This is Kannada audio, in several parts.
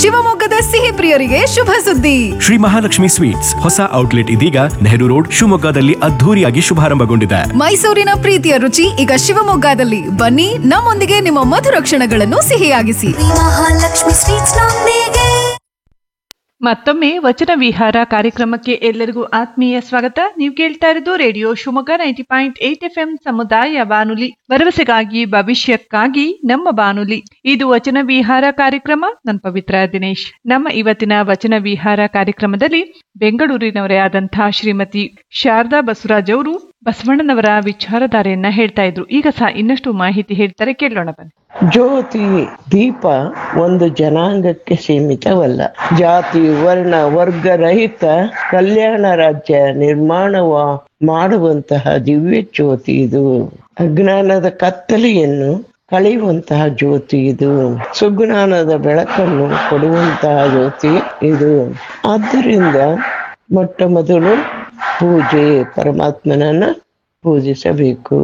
ಶಿವಮೊಗ್ಗದ ಸಿಹಿ ಪ್ರಿಯರಿಗೆ ಶುಭ ಸುದ್ದಿ ಶ್ರೀ ಮಹಾಲಕ್ಷ್ಮಿ ಸ್ವೀಟ್ಸ್ ಹೊಸ ಔಟ್ಲೆಟ್ ಇದೀಗ ನೆಹರು ರೋಡ್ ಶಿವಮೊಗ್ಗದಲ್ಲಿ ಅದ್ಧೂರಿಯಾಗಿ ಶುಭಾರಂಭಗೊಂಡಿದೆ ಮೈಸೂರಿನ ಪ್ರೀತಿಯ ರುಚಿ ಈಗ ಶಿವಮೊಗ್ಗದಲ್ಲಿ ಬನ್ನಿ ನಮ್ಮೊಂದಿಗೆ ನಿಮ್ಮ ಮಧುರ ಕ್ಷಣಗಳನ್ನು ಸಿಹಿಯಾಗಿಸಿ ಮಹಾಲಕ್ಷ್ಮಿ ಸ್ವೀಟ್ಸ್ ನೊಂದಿಗೆ ಮತ್ತೊಮ್ಮೆ ವಚನ ವಿಹಾರ ಕಾರ್ಯಕ್ರಮಕ್ಕೆ ಎಲ್ಲರಿಗೂ ಆತ್ಮೀಯ ಸ್ವಾಗತ ನೀವು ಕೇಳ್ತಾ ಇರೋದು radio Shivamogga ninety point eight F M ಸಮುದಾಯ ಬಾನುಲಿ ಭರವಸೆಗಾಗಿ ಭವಿಷ್ಯಕ್ಕಾಗಿ ನಮ್ಮ ಬಾನುಲಿ ಇದು ವಚನ ವಿಹಾರ ಕಾರ್ಯಕ್ರಮ ನನ್ನ ಪವಿತ್ರ ದಿನೇಶ್ ನಮ್ಮ ಇವತ್ತಿನ ವಚನ ವಿಹಾರ ಕಾರ್ಯಕ್ರಮದಲ್ಲಿ ಬೆಂಗಳೂರಿನವರೇ ಆದಂತಹ ಶ್ರೀಮತಿ ಶಾರದಾ ಬಸವರಾಜ್ ಅವರು ಬಸವಣ್ಣನವರ ವಿಚಾರಧಾರೆಯನ್ನ ಹೇಳ್ತಾ ಇದ್ರು ಈಗ ಸಹ ಇನ್ನಷ್ಟು ಮಾಹಿತಿ ಹೇಳ್ತಾರೆ ಕೇಳೋಣ ಬನ್ನಿ ಜ್ಯೋತಿ ದೀಪ ಒಂದು ಜನಾಂಗಕ್ಕೆ ಸೀಮಿತವಲ್ಲ ಜಾತಿ ವರ್ಣ ವರ್ಗ ರಹಿತ ಕಲ್ಯಾಣ ರಾಜ್ಯ ನಿರ್ಮಾಣವ ಮಾಡುವಂತಹ ದಿವ್ಯ ಜ್ಯೋತಿ ಇದು ಅಜ್ಞಾನದ ಕತ್ತಲೆಯನ್ನು ಕಳೆಯುವಂತಹ ಜ್ಯೋತಿ ಇದು ಸುಜ್ಞಾನದ ಬೆಳಕನ್ನು ಕೊಡುವಂತಹ ಜ್ಯೋತಿ ಇದು ಆದ್ದರಿಂದ ಮೊಟ್ಟ ಮೊದಲು ಪೂಜೆ ಪರಮಾತ್ಮನನ್ನ ಪೂಜಿಸಬೇಕು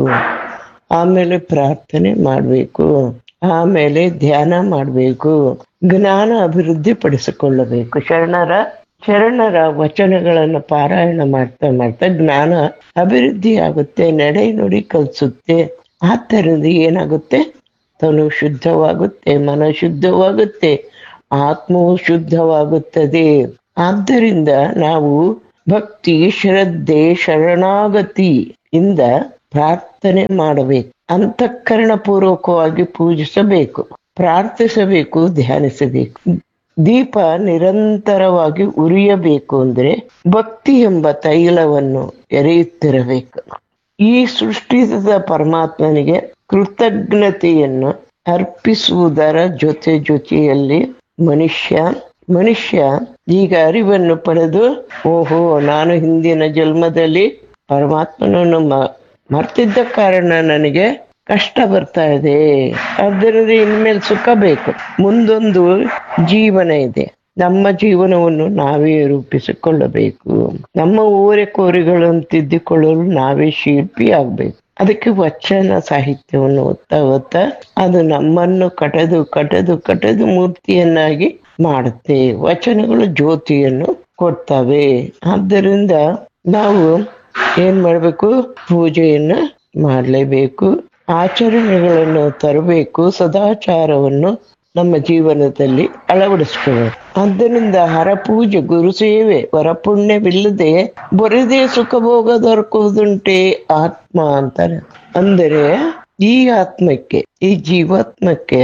ಆಮೇಲೆ ಪ್ರಾರ್ಥನೆ ಮಾಡಬೇಕು ಆಮೇಲೆ ಧ್ಯಾನ ಮಾಡಬೇಕು ಜ್ಞಾನ ಅಭಿವೃದ್ಧಿ ಪಡಿಸಿಕೊಳ್ಳಬೇಕು ಶರಣರ ಶರಣರ ವಚನಗಳನ್ನು ಪಾರಾಯಣ ಮಾಡ್ತಾ ಮಾಡ್ತಾ ಜ್ಞಾನ ಅಭಿವೃದ್ಧಿ ಆಗುತ್ತೆ ನಡೆ ನುಡಿ ಕಲಿಸುತ್ತೆ ಆದ್ದರಿಂದ ಏನಾಗುತ್ತೆ ತನು ಶುದ್ಧವಾಗುತ್ತೆ ಮನ ಶುದ್ಧವಾಗುತ್ತೆ ಆತ್ಮವು ಶುದ್ಧವಾಗುತ್ತದೆ ಆದ್ದರಿಂದ ನಾವು ಭಕ್ತಿ ಶ್ರದ್ಧೆ ಶರಣಾಗತಿ ಇಂದ ಪ್ರಾರ್ಥನೆ ಮಾಡಬೇಕು ಅಂತಃಕರಣ ಪೂರ್ವಕವಾಗಿ ಪೂಜಿಸಬೇಕು ಪ್ರಾರ್ಥಿಸಬೇಕು ಧ್ಯಾನಿಸಬೇಕು ದೀಪ ನಿರಂತರವಾಗಿ ಉರಿಯಬೇಕು ಅಂದ್ರೆ ಭಕ್ತಿ ಎಂಬ ತೈಲವನ್ನು ಎರೆಯುತ್ತಿರಬೇಕು ಈ ಸೃಷ್ಟಿಸಿದ ಪರಮಾತ್ಮನಿಗೆ ಕೃತಜ್ಞತೆಯನ್ನು ಅರ್ಪಿಸುವುದರ ಜೊತೆ ಜೊತೆಯಲ್ಲಿ ಮನುಷ್ಯ ಮನುಷ್ಯ ಈಗ ಅರಿವನ್ನು ಪಡೆದು ಓಹೋ ನಾನು ಹಿಂದಿನ ಜನ್ಮದಲ್ಲಿ ಪರಮಾತ್ಮನನ್ನು ಮ- ಮರ್ತಿದ್ದ ಕಾರಣ ನನಗೆ ಕಷ್ಟ ಬರ್ತಾ ಇದೆ ಆದ್ದರಿಂದ ಇನ್ಮೇಲೆ ಸುಖ ಬೇಕು ಮುಂದೊಂದು ಜೀವನ ಇದೆ ನಮ್ಮ ಜೀವನವನ್ನು ನಾವೇ ರೂಪಿಸಿಕೊಳ್ಳಬೇಕು ನಮ್ಮ ಓರೆ ಕೋರೆಗಳನ್ನು ತಿದ್ದಿಕೊಳ್ಳಲು ನಾವೇ ಶಿಲ್ಪಿ ಆಗ್ಬೇಕು ಅದಕ್ಕೆ ವಚನ ಸಾಹಿತ್ಯವನ್ನು ಓದ್ತಾ ಓದ್ತಾ ಅದು ನಮ್ಮನ್ನು ಕಟದು ಕಟದು ಕಟದು ಮೂರ್ತಿಯನ್ನಾಗಿ ಮಾಡುತ್ತೆ ವಚನಗಳು ಜ್ಯೋತಿಯನ್ನು ಕೊಡ್ತವೆ ಆದ್ದರಿಂದ ನಾವು ಏನ್ ಮಾಡ್ಬೇಕು ಪೂಜೆಯನ್ನ ಮಾಡಲೇಬೇಕು ಆಚರಣೆಗಳನ್ನು ತರಬೇಕು ಸದಾಚಾರವನ್ನು ನಮ್ಮ ಜೀವನದಲ್ಲಿ ಅಳವಡಿಸ್ಕೋಬೇಕು ಆದ್ದರಿಂದ ಹರಪೂಜೆ ಗುರು ಸೇವೆ ವರಪುಣ್ಯವಿಲ್ಲದೆ ಬೊರೆದೇ ಸುಖ ಭೋಗ ದೊರಕುವುದುಂಟೆ ಆತ್ಮ ಅಂತಾರೆ ಅಂದರೆ ಈ ಆತ್ಮಕ್ಕೆ ಈ ಜೀವಾತ್ಮಕ್ಕೆ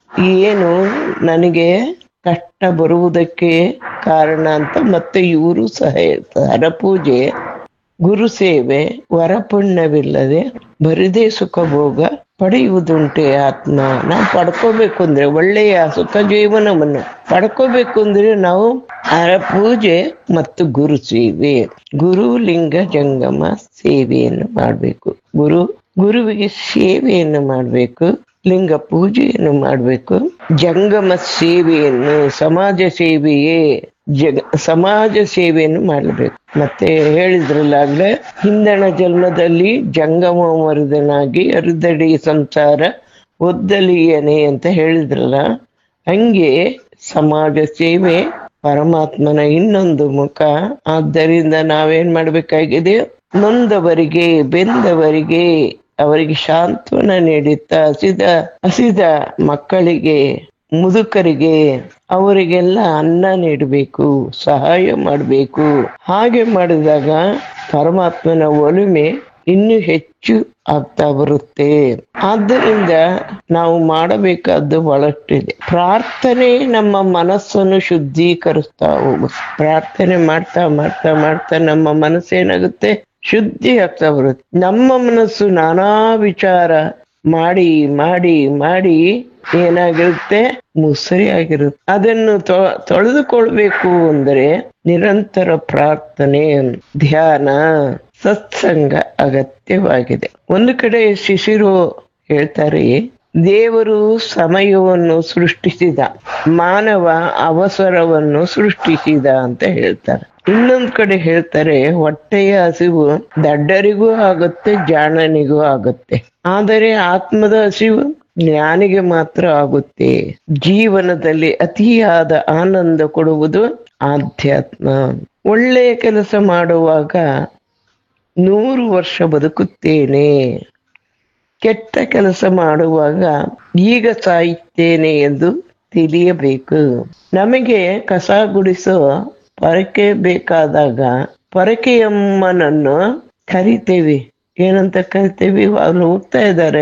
ಏನು ನನಗೆ ಕಷ್ಟ ಬರುವುದಕ್ಕೆ ಕಾರಣ ಅಂತ ಮತ್ತೆ ಇವರು ಸಹ ಹೇಳ್ತಾರೆ. ಹರಪೂಜೆ ಗುರು ಸೇವೆ ವರಪುಣ್ಯವಿಲ್ಲದೆ ಬರಿದೇ ಸುಖ ಭೋಗ ಪಡೆಯುವುದುಂಟೆ ಆತ್ಮ ನಾವು ಪಡ್ಕೋಬೇಕು ಅಂದ್ರೆ ಒಳ್ಳೆಯ ಸುಖ ಜೀವನವನ್ನು ಪಡ್ಕೋಬೇಕು ಅಂದ್ರೆ ನಾವು ಹರ ಪೂಜೆ ಮತ್ತು ಗುರು ಸೇವೆ ಗುರು ಲಿಂಗ ಜಂಗಮ ಸೇವೆಯನ್ನು ಮಾಡಬೇಕು ಗುರು ಗುರುವಿಗೆ ಸೇವೆಯನ್ನು ಮಾಡಬೇಕು ಲಿಂಗ ಪೂಜೆಯನ್ನು ಮಾಡಬೇಕು ಜಂಗಮ ಸೇವೆಯನ್ನು ಸಮಾಜ ಸೇವೆಯೇ ಜಗ ಸಮಾಜ ಸೇವೆಯನ್ನು ಮಾಡಬೇಕು ಮತ್ತೆ ಹೇಳಿದ್ರಲ್ಲಾಗ್ಲೇ ಹಿಂದಣ ಜನ್ಮದಲ್ಲಿ ಜಂಗಮ ಮರುದನಾಗಿ ಅರುದಡಿ ಸಂಸಾರ ಒದ್ದಲಿಯನೆ ಅಂತ ಹೇಳಿದ್ರಲ್ಲ ಹಂಗೆ ಸಮಾಜ ಸೇವೆ ಪರಮಾತ್ಮನ ಇನ್ನೊಂದು ಮುಖ ಆದ್ದರಿಂದ ನಾವೇನ್ ಮಾಡ್ಬೇಕಾಗಿದೆ ನೊಂದವರಿಗೆ ಬೆಂದವರಿಗೆ ಅವರಿಗೆ ಶಾಂತ್ವನ ನೀಡುತ್ತಾ ಹಸಿದ ಹಸಿದ ಮಕ್ಕಳಿಗೆ ಮುದುಕರಿಗೆ ಅವರಿಗೆಲ್ಲ ಅನ್ನ ನೀಡಬೇಕು ಸಹಾಯ ಮಾಡಬೇಕು ಹಾಗೆ ಮಾಡಿದಾಗ ಪರಮಾತ್ಮನ ಒಲುಮೆ ಇನ್ನು ಹೆಚ್ಚು ಆಗ್ತಾ ಬರುತ್ತೆ ಆದ್ದರಿಂದ ನಾವು ಮಾಡಬೇಕಾದ್ದು ಬಹಳಷ್ಟಿದೆ ಪ್ರಾರ್ಥನೆ ನಮ್ಮ ಮನಸ್ಸನ್ನು ಶುದ್ಧೀಕರಿಸ್ತಾ ಹೋಗುತ್ತೆ ಪ್ರಾರ್ಥನೆ ಮಾಡ್ತಾ ಮಾಡ್ತಾ ಮಾಡ್ತಾ ನಮ್ಮ ಮನಸ್ಸೇನಾಗುತ್ತೆ ಶುದ್ಧಿ ಆಗ್ತಾ ಬರುತ್ತೆ ನಮ್ಮ ಮನಸ್ಸು ನಾನಾ ವಿಚಾರ ಮಾಡಿ ಮಾಡಿ ಮಾಡಿ ಏನಾಗಿರುತ್ತೆ ಮುಸರಿ ಆಗಿರುತ್ತೆ ಅದನ್ನು ತೊ- ತೊಳೆದುಕೊಳ್ಬೇಕು ಅಂದರೆ ನಿರಂತರ ಪ್ರಾರ್ಥನೆ ಧ್ಯಾನ ಸತ್ಸಂಗ ಅಗತ್ಯವಾಗಿದೆ ಒಂದು ಕಡೆ ಶಿಶಿರು ಹೇಳ್ತಾರೆ ದೇವರು ಸಮಯವನ್ನು ಸೃಷ್ಟಿಸಿದ ಮಾನವ ಅವಸರವನ್ನು ಸೃಷ್ಟಿಸಿದ ಅಂತ ಹೇಳ್ತಾರೆ ಇನ್ನೊಂದ್ ಕಡೆ ಹೇಳ್ತಾರೆ ಹೊಟ್ಟೆಯ ಹಸಿವು ದಡ್ಡರಿಗೂ ಆಗುತ್ತೆ ಜಾಣನಿಗೂ ಆಗುತ್ತೆ ಆದರೆ ಆತ್ಮದ ಹಸಿವು ಜ್ಞಾನಿಗೆ ಮಾತ್ರ ಆಗುತ್ತೆ ಜೀವನದಲ್ಲಿ ಅತಿಯಾದ ಆನಂದ ಕೊಡುವುದು ಆಧ್ಯಾತ್ಮ ಒಳ್ಳೆಯ ಕೆಲಸ ಮಾಡುವಾಗ ನೂರು ವರ್ಷ ಬದುಕುತ್ತೇನೆ ಕೆಟ್ಟ ಕೆಲಸ ಮಾಡುವಾಗ ಈಗ ಸಾಯುತ್ತೇನೆ ಎಂದು ತಿಳಿಯಬೇಕು ನಮಗೆ ಕಸ ಗುಡಿಸೋ ಪರಕೆ ಬೇಕಾದಾಗ ಪರಕೆಯಮ್ಮನನ್ನು ಕರಿತೇವೆ ಏನಂತ ಕರಿತೇವೆ ಅವ್ರು ಹೋಗ್ತಾ ಇದ್ದಾರೆ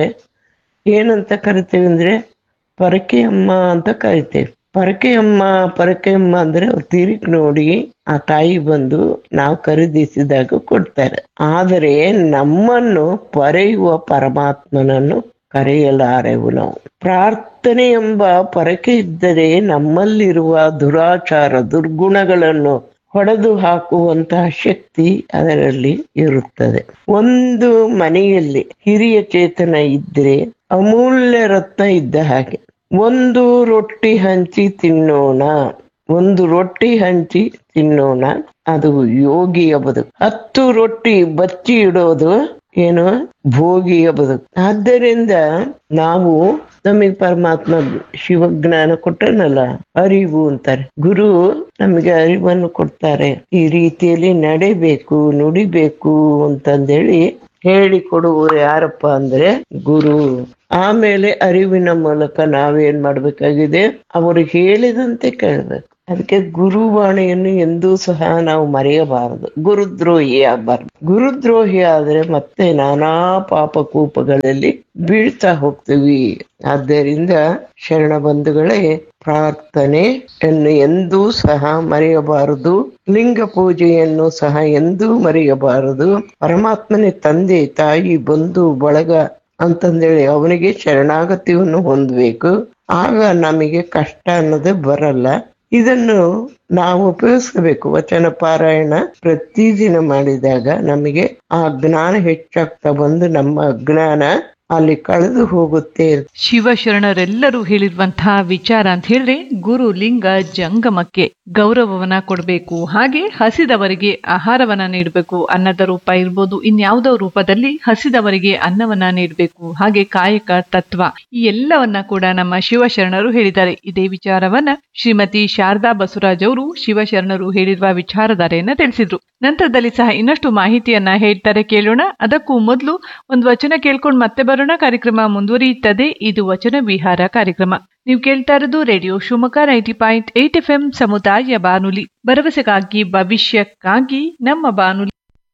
ಏನಂತ ಕರಿತೇವೆ ಅಂದ್ರೆ ಪರಕೆಯಮ್ಮ ಅಂತ ಕರಿತೇವೆ ಪರಕೆಯಮ್ಮ ಪರಕೆಯಮ್ಮ ಅಂದ್ರೆ ಅವ್ರು ತಿರುಗಿ ನೋಡಿ ಆ ತಾಯಿ ಬಂದು ನಾವು ಖರೀದಿಸಿದಾಗ ಕೊಡ್ತಾರೆ ಆದರೆ ನಮ್ಮನ್ನು ಪರೆಯುವ ಪರಮಾತ್ಮನನ್ನು ಕರೆಯಲಾರೆವು ನಾವು ಪ್ರಾರ್ಥನೆ ಎಂಬ ಪರಕೆ ಇದ್ದರೆ ನಮ್ಮಲ್ಲಿರುವ ದುರಾಚಾರ ದುರ್ಗುಣಗಳನ್ನು ಹೊಡೆದು ಹಾಕುವಂತಹ ಶಕ್ತಿ ಅದರಲ್ಲಿ ಇರುತ್ತದೆ ಒಂದು ಮನೆಯಲ್ಲಿ ಹಿರಿಯ ಚೇತನ ಇದ್ರೆ ಅಮೂಲ್ಯ ರತ್ನ ಇದ್ದ ಹಾಗೆ ಒಂದು ರೊಟ್ಟಿ ಹಂಚಿ ತಿನ್ನೋಣ ಒಂದು ರೊಟ್ಟಿ ಹಂಚಿ ತಿನ್ನೋಣ ಅದು ಯೋಗಿಯ ಬದುಕು ಹತ್ತು ರೊಟ್ಟಿ ಬಚ್ಚಿ ಇಡೋದು ಏನು ಭೋಗಿಯ ಬದುಕು ಆದ್ದರಿಂದ ನಾವು ನಮಗೆ ಪರಮಾತ್ಮ ಶಿವಜ್ಞಾನ ಕೊಟ್ಟನಲ್ಲ ಅರಿವು ಅಂತಾರೆ ಗುರು ನಮಗೆ ಅರಿವನ್ನು ಕೊಡ್ತಾರೆ ಈ ರೀತಿಯಲ್ಲಿ ನಡೆಬೇಕು ನುಡಿಬೇಕು ಅಂತಂದೇಳಿ ಹೇಳಿಕೊಡುವರು ಯಾರಪ್ಪ ಅಂದ್ರೆ ಗುರು ಆಮೇಲೆ ಅರಿವಿನ ಮೂಲಕ ನಾವೇನ್ ಮಾಡ್ಬೇಕಾಗಿದೆ ಅವರು ಹೇಳಿದಂತೆ ಕೇಳ್ಬೇಕು ಅದಕ್ಕೆ ಗುರುವಾಣಿಯನ್ನು ಎಂದೂ ಸಹ ನಾವು ಮರೆಯಬಾರದು ಗುರುದ್ರೋಹಿ ಆಗಬಾರ್ದು ಗುರುದ್ರೋಹಿ ಆದ್ರೆ ಮತ್ತೆ ನಾನಾ ಪಾಪ ಕೂಪಗಳಲ್ಲಿ ಬೀಳ್ತಾ ಹೋಗ್ತೀವಿ ಆದ್ದರಿಂದ ಶರಣ ಬಂಧುಗಳೇ ಪ್ರಾರ್ಥನೆಯನ್ನು ಎಂದೂ ಸಹ ಮರೆಯಬಾರದು ಲಿಂಗ ಪೂಜೆಯನ್ನು ಸಹ ಎಂದೂ ಮರೆಯಬಾರದು ಪರಮಾತ್ಮನೇ ತಂದೆ ತಾಯಿ ಬಂಧು ಬಳಗ ಅಂತಂದೇಳಿ ಅವನಿಗೆ ಶರಣಾಗತಿಯನ್ನು ಹೊಂದಬೇಕು ಆಗ ನಮಗೆ ಕಷ್ಟ ಅನ್ನೋದೇ ಬರಲ್ಲ ಇದನ್ನು ನಾವು ಉಪಯೋಗಿಸಬೇಕು ವಚನ ಪಾರಾಯಣ ಪ್ರತಿದಿನ ಮಾಡಿದಾಗ ನಮಗೆ ಆ ಜ್ಞಾನ ಹೆಚ್ಚಾಗ್ತಾ ಬಂದು ನಮ್ಮ ಅಜ್ಞಾನ ಅಲ್ಲಿ ಕಳೆದು ಹೋಗುತ್ತೆ ಶಿವಶರಣರೆಲ್ಲರೂ ಹೇಳಿರುವಂತಹ ವಿಚಾರ ಅಂತ ಹೇಳಿದ್ರೆ ಗುರು ಲಿಂಗ ಜಂಗಮಕ್ಕೆ ಗೌರವವನ್ನ ಕೊಡಬೇಕು ಹಾಗೆ ಹಸಿದವರಿಗೆ ಆಹಾರವನ್ನ ನೀಡಬೇಕು ಅನ್ನದ ರೂಪ ಇರ್ಬೋದು ಇನ್ಯಾವುದೋ ರೂಪದಲ್ಲಿ ಹಸಿದವರಿಗೆ ಅನ್ನವನ್ನ ನೀಡಬೇಕು ಹಾಗೆ ಕಾಯಕ ತತ್ವ ಈ ಎಲ್ಲವನ್ನ ಕೂಡ ನಮ್ಮ ಶಿವಶರಣರು ಹೇಳಿದ್ದಾರೆ ಇದೇ ವಿಚಾರವನ್ನ ಶ್ರೀಮತಿ ಶಾರದಾ ಬಸವರಾಜ್ ಅವರು ಶಿವಶರಣರು ಹೇಳಿರುವ ವಿಚಾರಧಾರೆಯನ್ನ ತಿಳಿಸಿದ್ರು ನಂತರದಲ್ಲಿ ಸಹ ಇನ್ನಷ್ಟು ಮಾಹಿತಿಯನ್ನ ಹೇಳ್ತಾರೆ ಕೇಳೋಣ ಅದಕ್ಕೂ ಮೊದಲು ಒಂದು ವಚನ ಕೇಳ್ಕೊಂಡು ಮತ್ತೆ ಬರೋಣ ಕಾರ್ಯಕ್ರಮ ಮುಂದುವರಿಯುತ್ತದೆ ಇದು ವಚನ ವಿಹಾರ ಕಾರ್ಯಕ್ರಮ ನೀವು ಕೇಳ್ತಾ ಇರೋದು radio Shivamogga ninety point eight F M ಸಮುದಾಯ ಬಾನುಲಿ ಭರವಸೆಗಾಗಿ ಭವಿಷ್ಯಕ್ಕಾಗಿ ನಮ್ಮ ಬಾನುಲಿ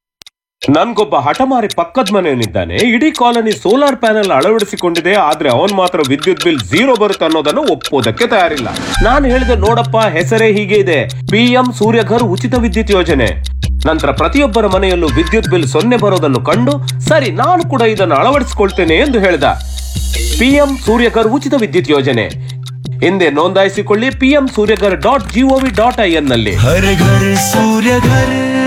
ನನ್ಗೊಬ್ಬ ಹಠಮಾರಿ ಪಕ್ಕದ ಮನೆಯವನಿದ್ದಾನೆ ಇಡೀ ಕಾಲನಿ ಸೋಲಾರ್ ಪ್ಯಾನೆಲ್ ಅಳವಡಿಸಿಕೊಂಡಿದೆ ಆದ್ರೆ ಅವನ್ ಮಾತ್ರ ವಿದ್ಯುತ್ ಬಿಲ್ ಝೀರೋ ಬರುತ್ತೆ ಅನ್ನೋದನ್ನು ಒಪ್ಪೋದಕ್ಕೆ ತಯಾರಿಲ್ಲ ನಾನು ಹೇಳಿದೆ ನೋಡಪ್ಪ ಹೆಸರೇ ಹೀಗೆ ಇದೆ ಪಿಎಂ ಸೂರ್ಯಘರ್ ಉಚಿತ ವಿದ್ಯುತ್ ಯೋಜನೆ ನಂತರ ಪ್ರತಿಯೊಬ್ಬರ ಮನೆಯಲ್ಲೂ ವಿದ್ಯುತ್ ಬಿಲ್ ಸೊನ್ನೆ ಬರೋದನ್ನು ಕಂಡು ಸರಿ ನಾನು ಕೂಡ ಇದನ್ನು ಅಳವಡಿಸಿಕೊಳ್ತೇನೆ ಎಂದು ಹೇಳಿದ ಪಿಎಂ ಸೂರ್ಯಘರ್ ಉಚಿತ ವಿದ್ಯುತ್ ಯೋಜನೆ ಹಿಂದೆ ನೋಂದಾಯಿಸಿಕೊಳ್ಳಿ PM Suryaghar dot GOV dot I N ನಲ್ಲಿ हर घर सूर्य घर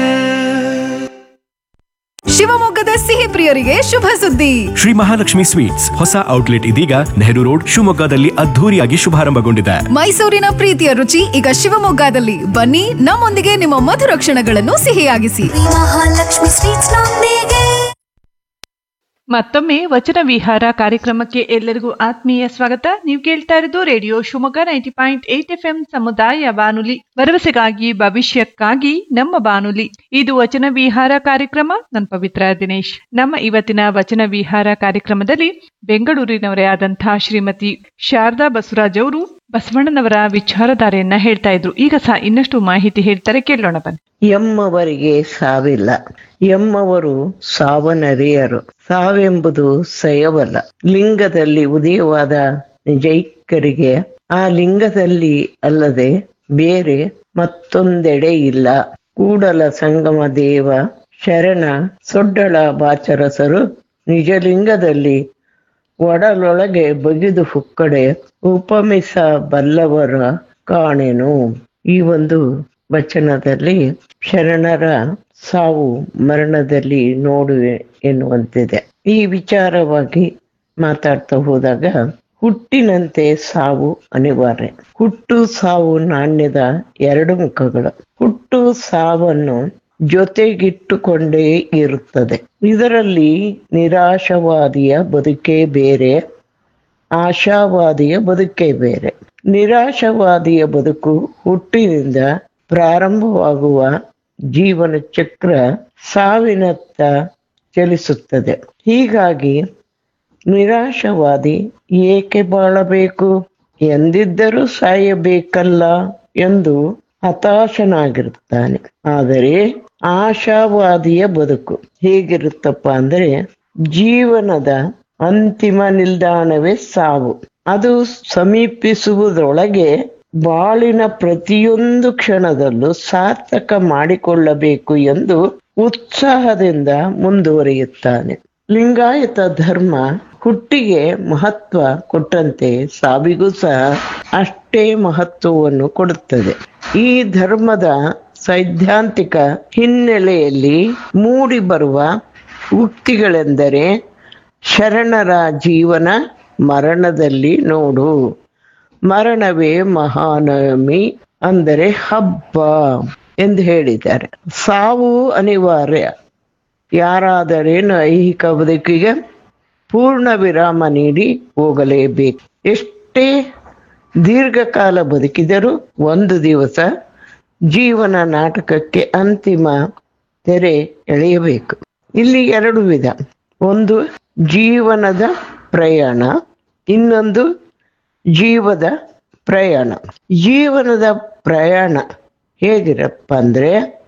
ಶಿವಮೊಗ್ಗದ ಸಿಹಿ ಪ್ರಿಯರಿಗೆ ಶುಭ ಸುದ್ದಿ ಶ್ರೀ ಮಹಾಲಕ್ಷ್ಮಿ ಸ್ವೀಟ್ಸ್ ಹೊಸ ಔಟ್ಲೆಟ್ ಇದೀಗ ನೆಹರು ರೋಡ್ ಶಿವಮೊಗ್ಗದಲ್ಲಿ ಅದ್ಧೂರಿಯಾಗಿ ಶುಭಾರಂಭಗೊಂಡಿದೆ ಮೈಸೂರಿನ ಪ್ರೀತಿಯ ರುಚಿ ಈಗ ಶಿವಮೊಗ್ಗದಲ್ಲಿ ಬನ್ನಿ ನಮ್ಮೊಂದಿಗೆ ನಿಮ್ಮ ಮಧುರ ಕ್ಷಣಗಳನ್ನು ಸಿಹಿಯಾಗಿಸಿ ಶ್ರೀ ಮಹಾಲಕ್ಷ್ಮಿ ಸ್ವೀಟ್ಸ್ ನೊಂದಿಗೆ ಮತ್ತೊಮ್ಮೆ ವಚನ ವಿಹಾರ ಕಾರ್ಯಕ್ರಮಕ್ಕೆ ಎಲ್ಲರಿಗೂ ಆತ್ಮೀಯ ಸ್ವಾಗತ ನೀವು ಕೇಳ್ತಾ ಇರೋದು radio Shivamogga ninety point eight F M ಸಮುದಾಯ ಬಾನುಲಿ ಭರವಸೆಗಾಗಿ ಭವಿಷ್ಯಕ್ಕಾಗಿ ನಮ್ಮ ಬಾನುಲಿ ಇದು ವಚನ ವಿಹಾರ ಕಾರ್ಯಕ್ರಮ ನನ್ನ ಪವಿತ್ರ ದಿನೇಶ್ ನಮ್ಮ ಇವತ್ತಿನ ವಚನ ವಿಹಾರ ಕಾರ್ಯಕ್ರಮದಲ್ಲಿ ಬೆಂಗಳೂರಿನವರೇ ಆದಂತಹ ಶ್ರೀಮತಿ ಶಾರದಾ ಬಸವರಾಜ್ ಅವರು ಬಸವಣ್ಣನವರ ವಿಚಾರಧಾರೆಯನ್ನ ಹೇಳ್ತಾ ಇದ್ರು ಈಗ ಸಹ ಇನ್ನಷ್ಟು ಮಾಹಿತಿ ಹೇಳ್ತಾರೆ ಕೇಳೋಣ ಬನ್ನಿ ಎಮ್ಮವರಿಗೆ ಸಾವಿಲ್ಲ ಎಮ್ಮವರು ಸಾವನರಿಯರು ಸಾವೆಂಬುದು ಸಯವಲ್ಲ ಲಿಂಗದಲ್ಲಿ ಉದಯವಾದ ನಿಜೈಕರಿಗೆ ಆ ಲಿಂಗದಲ್ಲಿ ಅಲ್ಲದೆ ಬೇರೆ ಮತ್ತೊಂದೆಡೆ ಇಲ್ಲ ಕೂಡಲ ಸಂಗಮ ದೇವ ಶರಣ ಸೊಡ್ಡಳ ಬಾಚರಸರು ನಿಜಲಿಂಗದಲ್ಲಿ ಒಡಲೊಳಗೆ ಬಗಿದು ಹುಕ್ಕಡೆ ಉಪಮಿಸ ಬಲ್ಲವರ ಕಾಣೆನು ಈ ಒಂದು ವಚನದಲ್ಲಿ ಶರಣರ ಸಾವು ಮರಣದಲ್ಲಿ ನೋಡುವೆ ಎನ್ನುವಂತಿದೆ ಈ ವಿಚಾರವಾಗಿ ಮಾತಾಡ್ತಾ ಹೋದಾಗ ಹುಟ್ಟಿನಂತೆ ಸಾವು ಅನಿವಾರ್ಯ ಹುಟ್ಟು ಸಾವು ನಾಣ್ಯದ ಎರಡು ಮುಖಗಳು ಹುಟ್ಟು ಸಾವನ್ನು ಜೊತೆಗಿಟ್ಟುಕೊಂಡೇ ಇರುತ್ತದೆ ಇದರಲ್ಲಿ ನಿರಾಶವಾದಿಯ ಬದುಕೇ ಬೇರೆ ಆಶಾವಾದಿಯ ಬದುಕೇ ಬೇರೆ ನಿರಾಶವಾದಿಯ ಬದುಕು ಹುಟ್ಟಿನಿಂದ ಪ್ರಾರಂಭವಾಗುವ ಜೀವನ ಚಕ್ರ ಸಾವಿನತ್ತ ಚಲಿಸುತ್ತದೆ ಹೀಗಾಗಿ ನಿರಾಶವಾದಿ ಏಕೆ ಬಾಳಬೇಕು ಎಂದಿದ್ದರೂ ಸಾಯಬೇಕಲ್ಲ ಎಂದು ಹತಾಶನಾಗಿರುತ್ತಾನೆ ಆದರೆ ಆಶಾವಾದಿಯ ಬದುಕು ಹೇಗಿರುತ್ತಪ್ಪ ಅಂದ್ರೆ ಜೀವನದ ಅಂತಿಮ ನಿಲ್ದಾಣವೇ ಸಾವು ಅದು ಸಮೀಪಿಸುವುದರೊಳಗೆ ಬಾಳಿನ ಪ್ರತಿಯೊಂದು ಕ್ಷಣದಲ್ಲೂ ಸಾರ್ಥಕ ಮಾಡಿಕೊಳ್ಳಬೇಕು ಎಂದು ಉತ್ಸಾಹದಿಂದ ಮುಂದುವರಿಯುತ್ತಾನೆ ಲಿಂಗಾಯತ ಧರ್ಮ ಹುಟ್ಟಿಗೆ ಮಹತ್ವ ಕೊಟ್ಟಂತೆ ಸಾವಿಗೂ ಸಹ ಅಷ್ಟೇ ಮಹತ್ವವನ್ನು ಕೊಡುತ್ತದೆ ಈ ಧರ್ಮದ ಸೈದ್ಧಾಂತಿಕ ಹಿನ್ನೆಲೆಯಲ್ಲಿ ಮೂಡಿ ಬರುವ ಉಕ್ತಿಗಳೆಂದರೆ ಶರಣರ ಜೀವನ ಮರಣದಲ್ಲಿ ನೋಡು ಮರಣವೇ ಮಹಾನವಮಿ ಅಂದರೆ ಹಬ್ಬ ಎಂದು ಹೇಳಿದ್ದಾರೆ ಸಾವು ಅನಿವಾರ್ಯ ಯಾರಾದರೇನು ಐಹಿಕ ಬದುಕಿಗೆ ಪೂರ್ಣ ವಿರಾಮ ನೀಡಿ ಹೋಗಲೇಬೇಕು ಎಷ್ಟೇ ದೀರ್ಘಕಾಲ ಬದುಕಿದರೂ ಒಂದು ದಿವಸ ಜೀವನ ನಾಟಕಕ್ಕೆ ಅಂತಿಮ ತೆರೆ ಎಳೆಯಬೇಕು ಇಲ್ಲಿ ಎರಡು ವಿಧ ಒಂದು ಜೀವನದ ಪ್ರಯಾಣ ಇನ್ನೊಂದು ಜೀವದ ಪ್ರಯಾಣ ಜೀವನದ ಪ್ರಯಾಣ ಹೇಗಿರಪ್ಪ ಅಂದ್ರೆ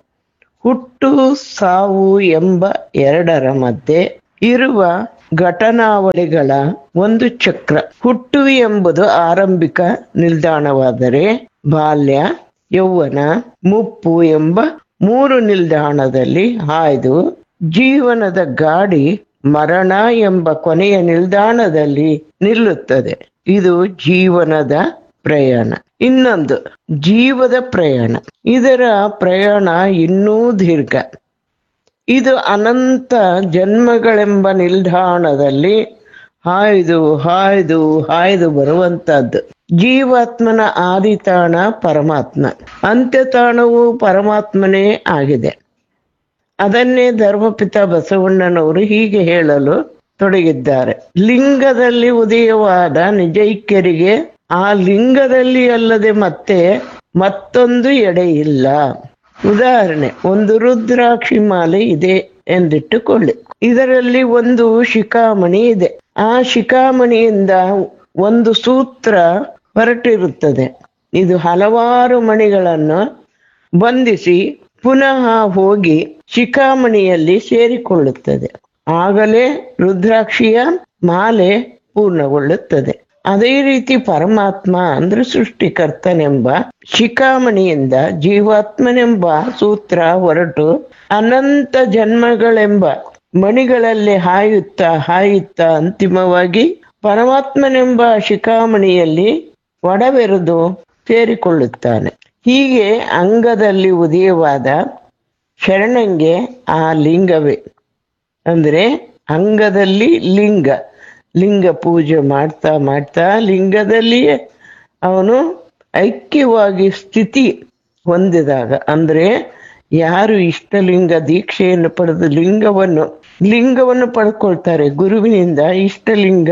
ಹುಟ್ಟು ಸಾವು ಎಂಬ ಎರಡರ ಮಧ್ಯೆ ಇರುವ ಘಟನಾವಳಿಗಳ ಒಂದು ಚಕ್ರ ಹುಟ್ಟು ಎಂಬುದು ಆರಂಭಿಕ ನಿಲ್ದಾಣವಾದರೆ ಬಾಲ್ಯ ಯೌವನ ಮುಪ್ಪು ಎಂಬ ಮೂರು ನಿಲ್ದಾಣದಲ್ಲಿ ಹಾಯ್ದು ಜೀವನದ ಗಾಡಿ ಮರಣ ಎಂಬ ಕೊನೆಯ ನಿಲ್ದಾಣದಲ್ಲಿ ನಿಲ್ಲುತ್ತದೆ ಇದು ಜೀವನದ ಪ್ರಯಾಣ ಇನ್ನೊಂದು ಜೀವದ ಪ್ರಯಾಣ ಇದರ ಪ್ರಯಾಣ ಇನ್ನೂ ದೀರ್ಘ ಇದು ಅನಂತ ಜನ್ಮಗಳೆಂಬ ನಿಲ್ದಾಣದಲ್ಲಿ ಹಾಯ್ದು ಹಾಯ್ದು ಹಾಯ್ದು ಬರುವಂತದ್ದು ಜೀವಾತ್ಮನ ಆದಿತಾಣ ಪರಮಾತ್ಮ ಅಂತ್ಯತಾಣವು ಪರಮಾತ್ಮನೇ ಆಗಿದೆ ಅದನ್ನೇ ಧರ್ಮಪಿತ ಬಸವಣ್ಣನವರು ಹೀಗೆ ಹೇಳಲು ತೊಡಗಿದ್ದಾರೆ ಲಿಂಗದಲ್ಲಿ ಉದಯವಾದ ನಿಜೈಕ್ಯರಿಗೆ ಆ ಲಿಂಗದಲ್ಲಿ ಅಲ್ಲದೆ ಮತ್ತೆ ಮತ್ತೊಂದು ಎಡೆ ಇಲ್ಲ ಉದಾಹರಣೆ ಒಂದು ರುದ್ರಾಕ್ಷಿ ಮಾಲೆ ಇದೆ ಎಂದಿಟ್ಟುಕೊಳ್ಳಿ ಇದರಲ್ಲಿ ಒಂದು ಶಿಖಾಮಣಿ ಇದೆ ಆ ಶಿಖಾಮಣಿಯಿಂದ ಒಂದು ಸೂತ್ರ ಹೊರಟಿರುತ್ತದೆ ಇದು ಹಲವಾರು ಮಣಿಗಳನ್ನು ಬಂಧಿಸಿ ಪುನಃ ಹೋಗಿ ಶಿಖಾಮಣಿಯಲ್ಲಿ ಸೇರಿಕೊಳ್ಳುತ್ತದೆ ಆಗಲೇ ರುದ್ರಾಕ್ಷಿಯ ಮಾಲೆ ಪೂರ್ಣಗೊಳ್ಳುತ್ತದೆ ಅದೇ ರೀತಿ ಪರಮಾತ್ಮ ಅಂದ್ರೆ ಸೃಷ್ಟಿಕರ್ತನೆಂಬ ಶಿಖಾಮಣಿಯಿಂದ ಜೀವಾತ್ಮನೆಂಬ ಸೂತ್ರ ಹೊರಟು ಅನಂತ ಜನ್ಮಗಳೆಂಬ ಮಣಿಗಳಲ್ಲಿ ಹಾಯುತ್ತಾ ಹಾಯುತ್ತಾ ಅಂತಿಮವಾಗಿ ಪರಮಾತ್ಮನೆಂಬ ಶಿಖಾಮಣಿಯಲ್ಲಿ ಒಡಬೆರೆದು ಸೇರಿಕೊಳ್ಳುತ್ತಾನೆ ಹೀಗೆ ಅಂಗದಲ್ಲಿ ಉದಯವಾದ ಶರಣಂಗೆ ಆ ಲಿಂಗವೇ ಅಂದ್ರೆ ಅಂಗದಲ್ಲಿ ಲಿಂಗ ಲಿಂಗ ಪೂಜೆ ಮಾಡ್ತಾ ಮಾಡ್ತಾ ಲಿಂಗದಲ್ಲಿಯೇ ಅವನು ಐಕ್ಯವಾಗಿ ಸ್ಥಿತಿ ಹೊಂದಿದಾಗ ಅಂದ್ರೆ ಯಾರು ಇಷ್ಟಲಿಂಗ ದೀಕ್ಷೆಯನ್ನು ಪಡೆದು ಲಿಂಗವನ್ನು ಲಿಂಗವನ್ನು ಪಡ್ಕೊಳ್ತಾರೆ ಗುರುವಿನಿಂದ ಇಷ್ಟಲಿಂಗ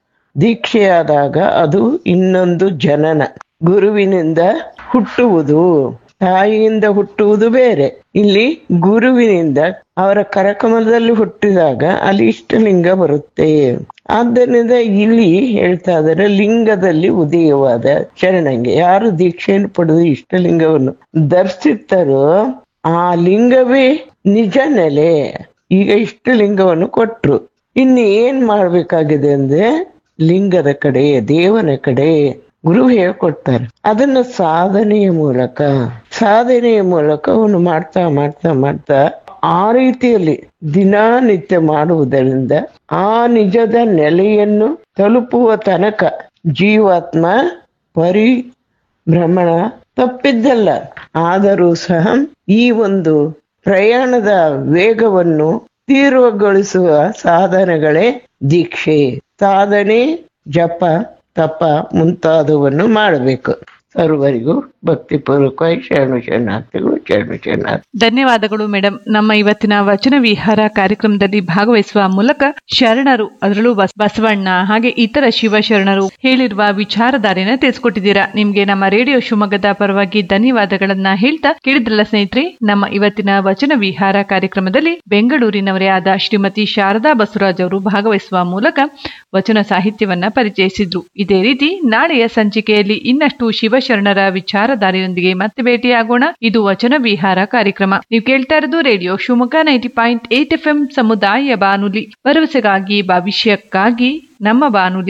ದೀಕ್ಷೆಯಾದಾಗ ಅದು ಇನ್ನೊಂದು ಜನನ ಗುರುವಿನಿಂದ ಹುಟ್ಟುವುದು ತಾಯಿಯಿಂದ ಹುಟ್ಟುವುದು ಬೇರೆ ಇಲ್ಲಿ ಗುರುವಿನಿಂದ ಅವರ ಕರಕಮಲದಲ್ಲಿ ಹುಟ್ಟಿದಾಗ ಅಲ್ಲಿ ಇಷ್ಟಲಿಂಗ ಬರುತ್ತೆ ಆದ್ದರಿಂದ ಇಲ್ಲಿ ಹೇಳ್ತಾ ಇದ್ದಾರೆ ಲಿಂಗದಲ್ಲಿ ಉದಯವಾದ ಶರಣಂಗೆ ಯಾರು ದೀಕ್ಷೆಯನ್ನು ಪಡೆದು ಇಷ್ಟಲಿಂಗವನ್ನು ಧರಿಸಿರ್ತಾರೋ ಆ ಲಿಂಗವೇ ನಿಜ ನೆಲೆ ಈಗ ಇಷ್ಟಲಿಂಗವನ್ನು ಕೊಟ್ರು ಇನ್ನು ಏನ್ ಮಾಡ್ಬೇಕಾಗಿದೆ ಅಂದ್ರೆ ಲಿಂಗದ ಕಡೆ ದೇವನ ಕಡೆ ಗುರು ಹೇಳ್ಕೊಡ್ತಾರೆ ಅದನ್ನ ಸಾಧನೆಯ ಮೂಲಕ ಸಾಧನೆಯ ಮೂಲಕ ಅವನು ಮಾಡ್ತಾ ಮಾಡ್ತಾ ಮಾಡ್ತಾ ಆ ರೀತಿಯಲ್ಲಿ ದಿನನಿತ್ಯ ಮಾಡುವುದರಿಂದ ಆ ನಿಜದ ನೆಲೆಯನ್ನು ತಲುಪುವ ತನಕ ಜೀವಾತ್ಮ ಪರಿ ಭ್ರಮಣ ತಪ್ಪಿದ್ದಲ್ಲ ಆದರೂ ಸಹ ಈ ಒಂದು ಪ್ರಯಾಣದ ವೇಗವನ್ನು ತೀವ್ರಗೊಳಿಸುವ ಸಾಧನೆಗಳೇ ದೀಕ್ಷೆ ಸಾಧನೆ ಜಪ ತಪ ಮುಂತಾದವನ್ನು ಮಾಡಬೇಕು ಸರ್ವರಿಗೂ ಭಕ್ತಿಪೂರ್ವಕವಾಗಿ ಶರಣು ಶರಣಾರ್ಥಿಗಳು ಶರಣು ಶರಣಾರ್ಥಿ ಧನ್ಯವಾದಗಳು ಮೇಡಮ್ ನಮ್ಮ ಇವತ್ತಿನ ವಚನ ವಿಹಾರ ಕಾರ್ಯಕ್ರಮದಲ್ಲಿ ಭಾಗವಹಿಸುವ ಮೂಲಕ ಶರಣರು ಅದರಲ್ಲೂ ಬಸ್- ಬಸವಣ್ಣ ಹಾಗೆ ಇತರ ಶಿವಶರಣರು ಹೇಳಿರುವ ವಿಚಾರಧಾರೆನ ತಿಳಿಸ್ಕೊಟ್ಟಿದ್ದೀರಾ ನಿಮ್ಗೆ ನಮ್ಮ ರೇಡಿಯೋ ಶಿವಮೊಗ್ಗದ ಪರವಾಗಿ ಧನ್ಯವಾದಗಳನ್ನ ಹೇಳ್ತಾ ಕೇಳಿದ್ರಲ್ಲ ಸ್ನೇಹಿತರೆ ನಮ್ಮ ಇವತ್ತಿನ ವಚನ ವಿಹಾರ ಕಾರ್ಯಕ್ರಮದಲ್ಲಿ ಬೆಂಗಳೂರಿನವರೇ ಆದ ಶ್ರೀಮತಿ ಶಾರದಾ ಬಸವರಾಜ್ ಅವರು ಭಾಗವಹಿಸುವ ಮೂಲಕ ವಚನ ಸಾಹಿತ್ಯವನ್ನ ಪರಿಚಯಿಸಿದ್ರು ಇದೇ ರೀತಿ ನಾಳೆಯ ಸಂಚಿಕೆಯಲ್ಲಿ ಇನ್ನಷ್ಟು ಶಿವಶರಣರ ವಿಚಾರಧಾರೆಯೊಂದಿಗೆ ಮತ್ತೆ ಭೇಟಿಯಾಗೋಣ ಇದು ವಚನ ವಿಹಾರ ಕಾರ್ಯಕ್ರಮ ನೀವು ಕೇಳ್ತಾ ಇರೋದು radio Shivamogga ninety point eight F M ಸಮುದಾಯ ಬಾನುಲಿ ಭರವಸೆಗಾಗಿ ಭವಿಷ್ಯಕ್ಕಾಗಿ ನಮ್ಮ ಬಾನುಲಿ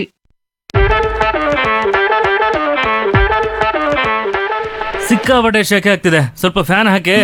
ಸಿಕ್ಕಾಪಟ್ಟೆ ಶೆಕೆ ಆಗ್ತಿದೆ ಸ್ವಲ್ಪ ಫ್ಯಾನ್ ಹಾಕಿ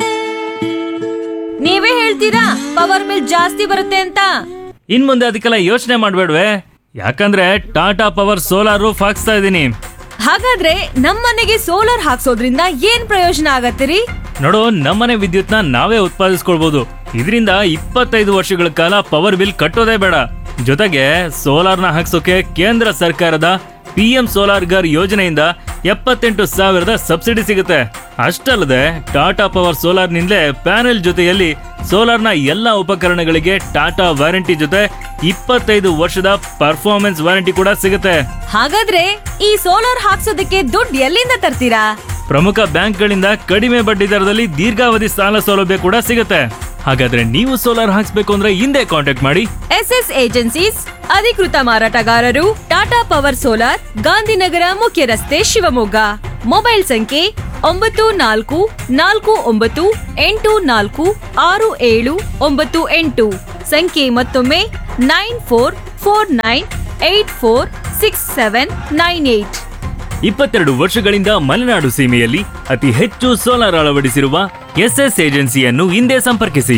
ನೀವೇ ಹೇಳ್ತೀರಾ ಪವರ್ ಬಿಲ್ ಜಾಸ್ತಿ ಬರುತ್ತೆ ಅಂತ ಇನ್ ಮುಂದೆ ಅದಕ್ಕೆಲ್ಲ ಯೋಚನೆ ಮಾಡ್ಬೇಡ್ವೆ ಯಾಕಂದ್ರೆ ಟಾಟಾ ಪವರ್ ಸೋಲಾರ್ ರೂಫ್ ಹಾಕ್ಸ್ತಾ ಇದ್ದೀನಿ ಹಾಗಾದ್ರೆ ನಮ್ಮನೆಗೆ ಸೋಲಾರ್ ಹಾಕ್ಸೋದ್ರಿಂದ ಏನ್ ಪ್ರಯೋಜನ ಆಗತ್ತಿರಿ ನೋಡು ನಮ್ಮನೆ ವಿದ್ಯುತ್ನ ನಾವೇ ಉತ್ಪಾದಿಸ್ಕೊಳ್ಬಹುದು ಇದರಿಂದ ಇಪ್ಪತ್ತೈದು ವರ್ಷಗಳ ಕಾಲ ಪವರ್ ಬಿಲ್ ಕಟ್ಟೋದೇ ಬೇಡ ಜೊತೆಗೆ ಸೋಲಾರ್ನ ಹಾಕ್ಸೋಕೆ ಕೇಂದ್ರ ಸರ್ಕಾರದ ಪಿ ಎಂ ಸೋಲಾರ್ ಗರ್ ಯೋಜನೆಯಿಂದ ಎಪ್ಪತ್ತೆಂಟು ಸಾವಿರದ ಸಬ್ಸಿಡಿ ಸಿಗುತ್ತೆ ಅಷ್ಟಲ್ಲದೆ ಟಾಟಾ ಪವರ್ ಸೋಲಾರ್ನಿಂದಲೇ ಪ್ಯಾನೆಲ್ ಜೊತೆಯಲ್ಲಿ ಸೋಲಾರ್ನ ಎಲ್ಲ ಉಪಕರಣಗಳಿಗೆ ಟಾಟಾ ವಾರಂಟಿ ಜೊತೆ ಇಪ್ಪತ್ತೈದು ವರ್ಷದ ಪರ್ಫಾರ್ಮೆನ್ಸ್ ವಾರಂಟಿ ಕೂಡ ಸಿಗುತ್ತೆ ಹಾಗಾದ್ರೆ ಈ ಸೋಲಾರ್ ಹಾಕ್ಸೋದಕ್ಕೆ ದುಡ್ಡು ಎಲ್ಲಿಂದ ತರ್ತೀರಾ ಪ್ರಮುಖ ಬ್ಯಾಂಕ್ಗಳಿಂದ ಕಡಿಮೆ ಬಡ್ಡಿ ದರದಲ್ಲಿ ದೀರ್ಘಾವಧಿ ಸಾಲ ಸೌಲಭ್ಯ ಕೂಡ ಸಿಗುತ್ತೆ ಹಾಗಾದ್ರೆ ನೀವು ಸೋಲಾರ್ ಹಾಕ್ಸ್ಬೇಕು ಅಂದ್ರೆ ಹಿಂದೆ ಕಾಂಟ್ಯಾಕ್ಟ್ ಮಾಡಿ ಎಸ್ ಎಸ್ ಏಜೆನ್ಸೀಸ್ ಅಧಿಕೃತ ಮಾರಾಟಗಾರರು ಟಾಟಾ ಪವರ್ ಸೋಲಾರ್ ಗಾಂಧಿನಗರ ಮುಖ್ಯ ರಸ್ತೆ ಶಿವಮೊಗ್ಗ ಮೊಬೈಲ್ ಸಂಖ್ಯೆ ಒಂಬತ್ತು ನಾಲ್ಕು ನಾಲ್ಕು ಒಂಬತ್ತು ಎಂಟು ನಾಲ್ಕು ಆರು ಏಳು ಒಂಬತ್ತು ಎಂಟು ಸಂಖ್ಯೆ ಮತ್ತೊಮ್ಮೆ nine four four nine eight four six seven nine eight ಇಪ್ಪತ್ತೆರಡು ವರ್ಷಗಳಿಂದ ಮಲೆನಾಡು ಸೀಮೆಯಲ್ಲಿ ಅತಿ ಹೆಚ್ಚು ಸೋಲಾರ್ ಅಳವಡಿಸಿರುವ ಎಸ್ಎಸ್ ಏಜೆನ್ಸಿಯನ್ನು ಹಿಂದೆ ಸಂಪರ್ಕಿಸಿ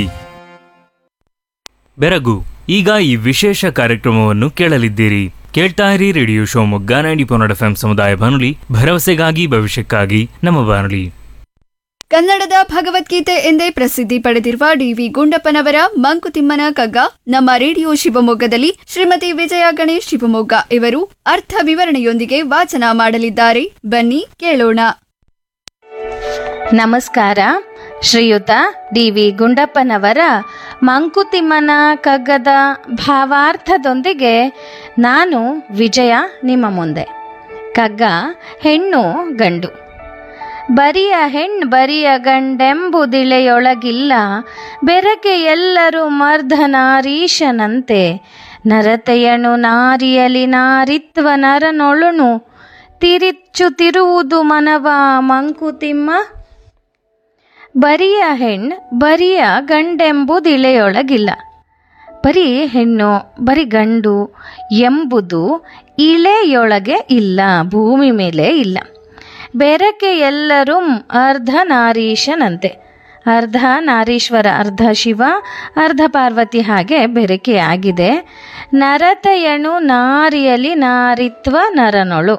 ಬೆರಗು ಈಗ ಈ ವಿಶೇಷ ಕಾರ್ಯಕ್ರಮವನ್ನು ಕೇಳಲಿದ್ದೀರಿ ಕೇಳ್ತಾ ಇರಿ ರೇಡಿಯೋ ಶಿವಮೊಗ್ಗ ನೈಂಟಿ ಪೊನ್ನಡ ಎಫ್ ಸಮುದಾಯ ಬಾನುಲಿ ಭರವಸೆಗಾಗಿ ಭವಿಷ್ಯಕ್ಕಾಗಿ ನಮ್ಮ ಬಾನುಲಿ ಕನ್ನಡದ ಭಗವದ್ಗೀತೆ ಎಂದೇ ಪ್ರಸಿದ್ಧಿ ಪಡೆದಿರುವ ಡಿವಿ ಗುಂಡಪ್ಪನವರ ಮಂಕುತಿಮ್ಮನ ಕಗ್ಗ ನಮ್ಮ ರೇಡಿಯೋ ಶಿವಮೊಗ್ಗದಲ್ಲಿ ಶ್ರೀಮತಿ ವಿಜಯ ಗಣೇಶ್ ಶಿವಮೊಗ್ಗ ಇವರು ಅರ್ಥ ವಿವರಣೆಯೊಂದಿಗೆ ವಾಚನ ಮಾಡಲಿದ್ದಾರೆ ಬನ್ನಿ ಕೇಳೋಣ ನಮಸ್ಕಾರ ಶ್ರೀಯುತ ಡಿ ವಿ ಗುಂಡಪ್ಪನವರ ಮಂಕುತಿಮ್ಮನ ಕಗ್ಗದ ಭಾವಾರ್ಥದೊಂದಿಗೆ ನಾನು ವಿಜಯ ನಿಮ್ಮ ಮುಂದೆ ಕಗ್ಗ ಹೆಣ್ಣು ಗಂಡು ಬರಿಯ ಹೆಣ್ಣು ಬರಿಯ ಗಂಡೆಂಬುದಿಳೆಯೊಳಗಿಲ್ಲ ಬೆರಕೆ ಎಲ್ಲರೂ ಮರ್ಧನಾರೀಶನಂತೆ ನರತೆಯನು ನಾರಿಯಲಿ ನಾರಿತ್ವ ನರನೊಳುನು ತಿರಿಚ್ಚುತ್ತಿರುವುದು ಮನವ ಮಂಕುತಿಮ್ಮ ಬರಿಯ ಹೆಣ್ ಬರಿಯ ಗಂಡೆಂಬುದಿಳೆಯೊಳಗಿಲ್ಲ ಬರೀ ಹೆಣ್ಣು ಬರೀ ಗಂಡು ಎಂಬುದು ಇಳೆಯೊಳಗೆ ಇಲ್ಲ ಭೂಮಿ ಮೇಲೆ ಇಲ್ಲ ಬೆರಕೆ ಎಲ್ಲರೂ ಅರ್ಧ ನಾರೀಶನಂತೆ ಅರ್ಧ ನಾರೀಶ್ವರ ಅರ್ಧ ಶಿವ ಅರ್ಧ ಪಾರ್ವತಿ ಹಾಗೆ ಬೆರಕೆ ಆಗಿದೆ ನರತೆಯನು ನಾರಿಯಲಿ ನಾರಿತ್ವ ನರನೊಳು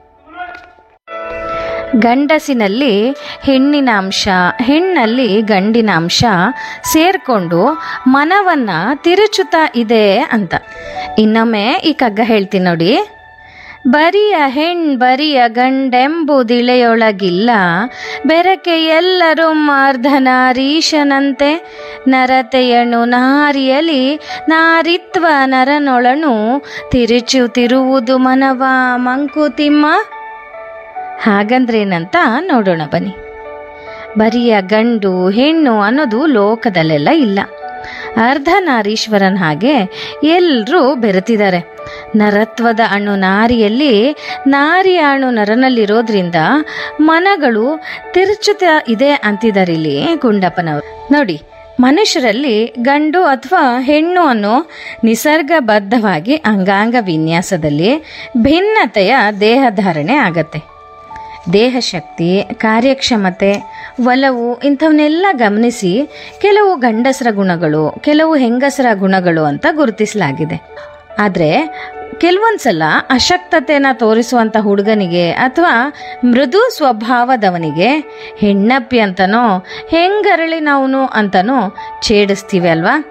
ಗಂಡಸಿನಲ್ಲಿ ಹೆಣ್ಣಿನ ಅಂಶ ಹೆಣ್ಣಲ್ಲಿ ಗಂಡಿನ ಅಂಶ ಸೇರ್ಕೊಂಡು ಮನವನ್ನ ತಿರುಚುತ್ತಾ ಇದೆ ಅಂತ ಇನ್ನೊಮ್ಮೆ ಈ ಕಗ್ಗ ಹೇಳ್ತೀನಿ ನೋಡಿ ಬರಿಯ ಹೆಣ್ ಬರಿಯ ಗಂಡೆಂಬುದಿಳೆಯೊಳಗಿಲ್ಲ ಬೆರಕೆ ಎಲ್ಲರೂ ಅರ್ಧನಾರೀಶನಂತೆ ನರತೆಯನು ನಾರಿಯಲಿ ನಾರಿತ್ವ ನರನೊಳನು ತಿರುಚುತ್ತಿರುವುದು ಮನವ ಮಂಕುತಿಮ್ಮ ಹಾಗಂದ್ರೇನಂತ ನೋಡೋಣ ಬನ್ನಿ ಬರಿಯ ಗಂಡು ಹೆಣ್ಣು ಅನ್ನೋದು ಲೋಕದಲ್ಲೆಲ್ಲ ಇಲ್ಲ ಅರ್ಧನಾರೀಶ್ವರನ್ ಹಾಗೆ ಎಲ್ಲರೂ ಬೆರೆತಿದ್ದಾರೆ ನರತ್ವದ ಅಣು ನಾರಿಯಲ್ಲಿ ನಾರಿಯ ಅಣು ನರನಲ್ಲಿರೋದ್ರಿಂದ ಮನಗಳು ತಿರುಚುತ್ತಾ ಇದೆ ಅಂತಿದ್ದಾರೆ ಇಲ್ಲಿ ಗುಂಡಪ್ಪನವರು ನೋಡಿ ಮನುಷ್ಯರಲ್ಲಿ ಗಂಡು ಅಥವಾ ಹೆಣ್ಣು ಅನ್ನೋ ನಿಸರ್ಗಬದ್ಧವಾಗಿ ಅಂಗಾಂಗ ವಿನ್ಯಾಸದಲ್ಲಿ ಭಿನ್ನತೆಯ ದೇಹಧಾರಣೆ ಆಗತ್ತೆ ದೇಹಶಕ್ತಿ ಕಾರ್ಯಕ್ಷಮತೆ ಒಲವು ಇಂಥವನ್ನೆಲ್ಲ ಗಮನಿಸಿ ಕೆಲವು ಗಂಡಸರ ಗುಣಗಳು ಕೆಲವು ಹೆಂಗಸರ ಗುಣಗಳು ಅಂತ ಗುರುತಿಸಲಾಗಿದೆ ಆದರೆ ಕೆಲವೊಂದ್ಸಲ ಅಶಕ್ತತೆನ ತೋರಿಸುವಂಥ ಹುಡುಗನಿಗೆ ಅಥವಾ ಮೃದು ಸ್ವಭಾವದವನಿಗೆ ಹೆಣ್ಣಪ್ಪಿ ಅಂತನೋ ಹೆಂಗರಳಿನವನು ಅಂತನೋ ಛೇಡಿಸ್ತೀವಿ ಅಲ್ವಾ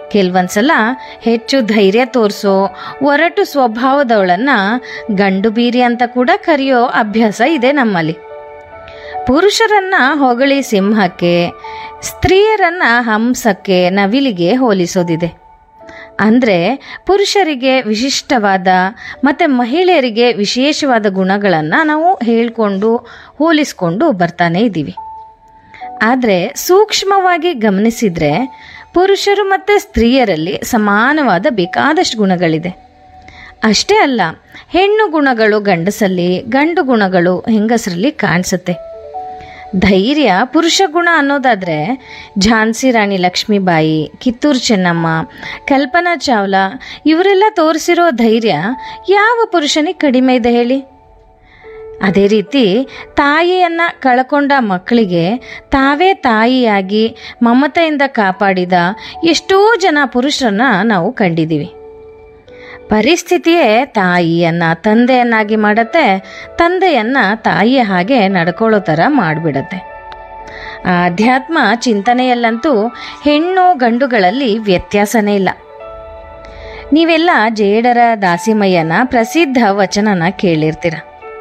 ಕೆಲವೊಂದ್ಸಲ ಹೆಚ್ಚು ಧೈರ್ಯ ತೋರಿಸೋ ಒರಟು ಸ್ವಭಾವದವಳನ್ನ ಗಂಡು ಬೀರಿ ಅಂತ ಕೂಡ ಕರೆಯೋ ಅಭ್ಯಾಸ ಇದೆ ನಮ್ಮಲ್ಲಿ ಪುರುಷರನ್ನ ಹೊಗಳಿ ಸಿಂಹಕ್ಕೆ ಸ್ತ್ರೀಯರನ್ನ ಹಂಸಕ್ಕೆ ನವಿಲಿಗೆ ಹೋಲಿಸೋದಿದೆ ಅಂದರೆ ಪುರುಷರಿಗೆ ವಿಶಿಷ್ಟವಾದ ಮತ್ತು ಮಹಿಳೆಯರಿಗೆ ವಿಶೇಷವಾದ ಗುಣಗಳನ್ನು ನಾವು ಹೇಳ್ಕೊಂಡು ಹೋಲಿಸ್ಕೊಂಡು ಬರ್ತಾನೆ ಇದ್ದೀವಿ ಆದರೆ ಸೂಕ್ಷ್ಮವಾಗಿ ಗಮನಿಸಿದರೆ ಪುರುಷರು ಮತ್ತು ಸ್ತ್ರೀಯರಲ್ಲಿ ಸಮಾನವಾದ ಬೇಕಾದಷ್ಟು ಗುಣಗಳಿದೆ ಅಷ್ಟೇ ಅಲ್ಲ ಹೆಣ್ಣು ಗುಣಗಳು ಗಂಡಸಲ್ಲಿ ಗಂಡು ಗುಣಗಳು ಹೆಂಗಸರಲ್ಲಿ ಕಾಣಿಸುತ್ತೆ ಧೈರ್ಯ ಪುರುಷ ಗುಣ ಅನ್ನೋದಾದರೆ ಝಾನ್ಸಿ ರಾಣಿ ಲಕ್ಷ್ಮೀಬಾಯಿ ಕಿತ್ತೂರು ಚೆನ್ನಮ್ಮ ಕಲ್ಪನಾ ಚಾವ್ಲಾ ಇವರೆಲ್ಲ ತೋರಿಸಿರೋ ಧೈರ್ಯ ಯಾವ ಪುರುಷನಿಗೆ ಕಡಿಮೆ ಇದೆ ಹೇಳಿ ಅದೇ ರೀತಿ ತಾಯಿಯನ್ನು ಕಳ್ಕೊಂಡ ಮಕ್ಕಳಿಗೆ ತಾವೇ ತಾಯಿಯಾಗಿ ಮಮತೆಯಿಂದ ಕಾಪಾಡಿದ ಎಷ್ಟೋ ಜನ ಪುರುಷರನ್ನ ನಾವು ಕಂಡಿದ್ದೀವಿ ಪರಿಸ್ಥಿತಿಯೇ ತಾಯಿಯನ್ನ ತಂದೆಯನ್ನಾಗಿ ಮಾಡತ್ತೆ ತಂದೆಯನ್ನ ತಾಯಿಯ ಹಾಗೆ ನಡ್ಕೊಳ್ಳೋ ಥರ ಮಾಡಿಬಿಡತ್ತೆ ಆಧ್ಯಾತ್ಮ ಚಿಂತನೆಯಲ್ಲಂತೂ ಹೆಣ್ಣು ಗಂಡುಗಳಲ್ಲಿ ವ್ಯತ್ಯಾಸನೇ ಇಲ್ಲ ನೀವೆಲ್ಲ ಜೇಡರ ದಾಸಿಮಯ್ಯನ ಪ್ರಸಿದ್ಧ ವಚನನ ಕೇಳಿರ್ತೀರ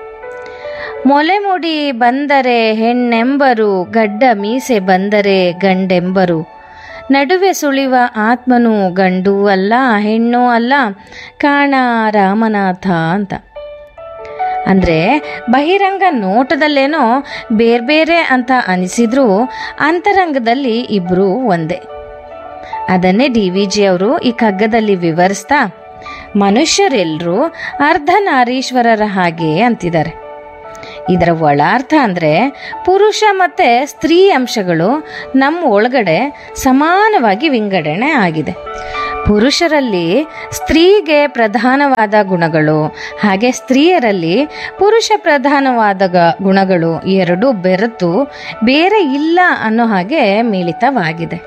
ಮೊಲೆ ಮುಡಿ ಬಂದರೆ ಹೆಣ್ಣೆಂಬರು ಗಡ್ಡ ಮೀಸೆ ಬಂದರೆ ಗಂಡೆಂಬರು ನಡುವೆ ಸುಳಿವ ಆತ್ಮನು ಗಂಡು ಅಲ್ಲ ಹೆಣ್ಣು ಅಲ್ಲ ಕಾಣ ರಾಮನಾಥ ಅಂತ ಅಂದರೆ ಬಹಿರಂಗ ನೋಟದಲ್ಲೇನೋ ಬೇರೆ ಬೇರೆ ಅಂತ ಅನಿಸಿದ್ರೂ ಅಂತರಂಗದಲ್ಲಿ ಇಬ್ಬರು ಒಂದೇ ಅದನ್ನೇ ಡಿ ವಿ ಜಿ ಅವರು ಈ ಕಗ್ಗದಲ್ಲಿ ವಿವರಿಸ್ತಾ ಮನುಷ್ಯರೆಲ್ಲರೂ ಅರ್ಧನಾರೀಶ್ವರರ ಹಾಗೆ ಅಂತಿದ್ದಾರೆ ಇದರ ಒಳಾರ್ಥ ಅಂದರೆ ಪುರುಷ ಮತ್ತು ಸ್ತ್ರೀ ಅಂಶಗಳು ನಮ್ಮ ಒಳಗಡೆ ಸಮಾನವಾಗಿ ವಿಂಗಡಣೆ ಆಗಿದೆ ಪುರುಷರಲ್ಲಿ ಸ್ತ್ರೀಗೆ ಪ್ರಧಾನವಾದ ಗುಣಗಳು ಹಾಗೆ ಸ್ತ್ರೀಯರಲ್ಲಿ ಪುರುಷ ಪ್ರಧಾನವಾದ ಗ- ಗುಣಗಳು ಎರಡೂ ಬೆರೆತು ಬೇರೆ ಇಲ್ಲ ಅನ್ನೋ ಹಾಗೆ ಮಿಳಿತವಾಗಿದೆ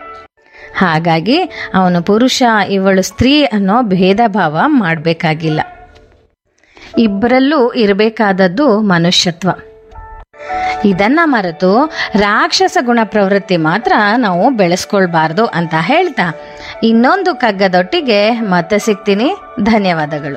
ಹಾಗಾಗಿ ಅವನು ಪುರುಷ ಇವಳು ಸ್ತ್ರೀ ಅನ್ನೋ ಭೇದ ಭಾವ ಮಾಡಬೇಕಾಗಿಲ್ಲ ಇಬ್ಬರಲ್ಲೂ ಇರಬೇಕಾದದ್ದು ಮನುಷ್ಯತ್ವ ಇದನ್ನ ಮರೆತು ರಾಕ್ಷಸ ಗುಣ ಪ್ರವೃತ್ತಿ ಮಾತ್ರ ನಾವು ಬೆಳೆಸ್ಕೊಳ್ಬಾರ್ದು ಅಂತ ಹೇಳ್ತಾ ಇನ್ನೊಂದು ಕಗ್ಗದೊಟ್ಟಿಗೆ ಮತ್ತೆ ಸಿಗ್ತೀನಿ ಧನ್ಯವಾದಗಳು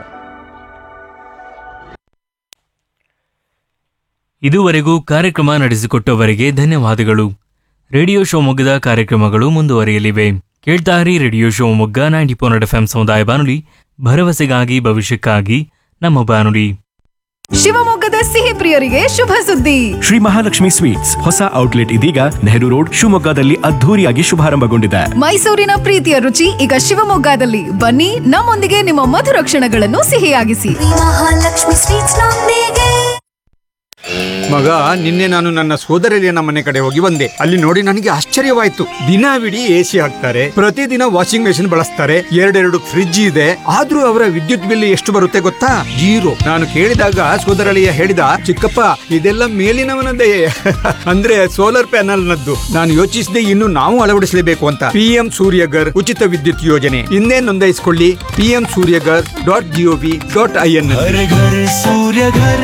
ಇದುವರೆಗೂ ಕಾರ್ಯಕ್ರಮ ನಡೆಸಿಕೊಟ್ಟವರಿಗೆ ಧನ್ಯವಾದಗಳು ರೇಡಿಯೋ ಶಿವಮೊಗ್ಗದ ಕಾರ್ಯಕ್ರಮಗಳು ಮುಂದುವರಿಯಲಿವೆ ಕೇಳ್ತಾರಿ radio Shivamogga ninety four F M ಸಮುದಾಯ ಬಾನುಲಿ ಭರವಸೆಗಾಗಿ ಭವಿಷ್ಯಕ್ಕಾಗಿ ನಮ್ಮ ಬಾನುಲಿ ಶಿವಮೊಗ್ಗದ ಸಿಹಿ ಪ್ರಿಯರಿಗೆ ಶುಭ ಸುದ್ದಿ ಶ್ರೀ ಮಹಾಲಕ್ಷ್ಮಿ ಸ್ವೀಟ್ಸ್ ಹೊಸ ಔಟ್ಲೆಟ್ ಇದೀಗ ನೆಹರು ರೋಡ್ ಶಿವಮೊಗ್ಗದಲ್ಲಿ ಅದ್ಧೂರಿಯಾಗಿ ಶುಭಾರಂಭಗೊಂಡಿದೆ ಮೈಸೂರಿನ ಪ್ರೀತಿಯ ರುಚಿ ಈಗ ಶಿವಮೊಗ್ಗದಲ್ಲಿ ಬನ್ನಿ ನಮ್ಮೊಂದಿಗೆ ನಿಮ್ಮ ಮಧುರ ಕ್ಷಣಗಳನ್ನು ಸಿಹಿಯಾಗಿಸಿ ಮಹಾಲಕ್ಷ್ಮಿ ಸ್ವೀಟ್ಸ್ ನೊಂದಿಗೆ ಮಗ ನಿನ್ನೆ ನಾನು ನನ್ನ ಸೋದರಳಿಯನ ಮನೆ ಕಡೆ ಹೋಗಿ ಬಂದೆ ಅಲ್ಲಿ ನೋಡಿ ನನಗೆ ಆಶ್ಚರ್ಯವಾಯ್ತು ದಿನವಿಡೀ ಎ ಸಿ ಹಾಕ್ತಾರೆ ಪ್ರತಿದಿನ ವಾಷಿಂಗ್ ಮೆಷಿನ್ ಬಳಸ್ತಾರೆ ಎರಡೆರಡು ಫ್ರಿಡ್ಜ್ ಇದೆ ಆದ್ರೂ ಅವರ ವಿದ್ಯುತ್ ಬಿಲ್ ಎಷ್ಟು ಬರುತ್ತೆ ಗೊತ್ತಾ ಜೀರೋ ನಾನು ಕೇಳಿದಾಗ ಸೋದರಳಿಯ ಹೇಳಿದ ಚಿಕ್ಕಪ್ಪ ಇದೆಲ್ಲ ಮೇಲಿನವನದೇ ಅಂದ್ರೆ ಸೋಲಾರ್ ಪ್ಯಾನಲ್ ನದ್ದು ನಾನು ಯೋಚಿಸಿದೆ ಇನ್ನು ನಾವು ಅಳವಡಿಸಲೇಬೇಕು ಅಂತ ಪಿಎಂ ಸೂರ್ಯಗರ್ ಉಚಿತ ವಿದ್ಯುತ್ ಯೋಜನೆ ಇನ್ನೇ ನೋಂದಾಯಿಸಿಕೊಳ್ಳಿ PM Suryaghar dot GOV dot I N घर घर सूर्य घर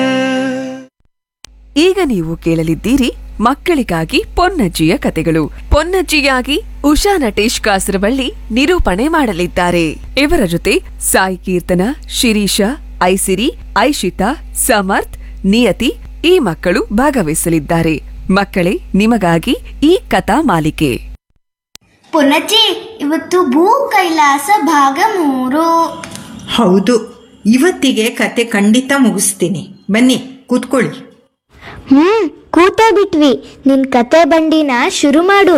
ಈಗ ನೀವು ಕೇಳಲಿದ್ದೀರಿ ಮಕ್ಕಳಿಗಾಗಿ ಪೊನ್ನಜ್ಜಿಯ ಕತೆಗಳು ಪೊನ್ನಜ್ಜಿಯಾಗಿ ಉಷಾ ನಟೇಶ್ ಕಾಸರವಳ್ಳಿ ನಿರೂಪಣೆ ಮಾಡಲಿದ್ದಾರೆ ಇವರ ಜೊತೆ ಸಾಯಿ ಕೀರ್ತನ ಶಿರೀಷ ಐಸಿರಿ ಐಶಿತಾ ಸಮರ್ಥ್ ನಿಯತಿ ಈ ಮಕ್ಕಳು ಭಾಗವಹಿಸಲಿದ್ದಾರೆ ಮಕ್ಕಳೇ ನಿಮಗಾಗಿ ಈ ಕಥಾ ಮಾಲಿಕೆ ಪುನಜಿ ಇವತ್ತು ಭೂ ಕೈಲಾಸ ಭಾಗ ಮೂರು ಹೌದು ಇವತ್ತಿಗೆ ಕತೆ ಖಂಡಿತ ಮುಗಿಸ್ತೀನಿ ಬನ್ನಿ ಕೂತ್ಕೊಳ್ಳಿ ಹ್ಮ್ ಕೂತೇ ಬಿಟ್ವಿ ನಿನ್ ಕತೆ ಬಂಡಿನ ಶುರು ಮಾಡು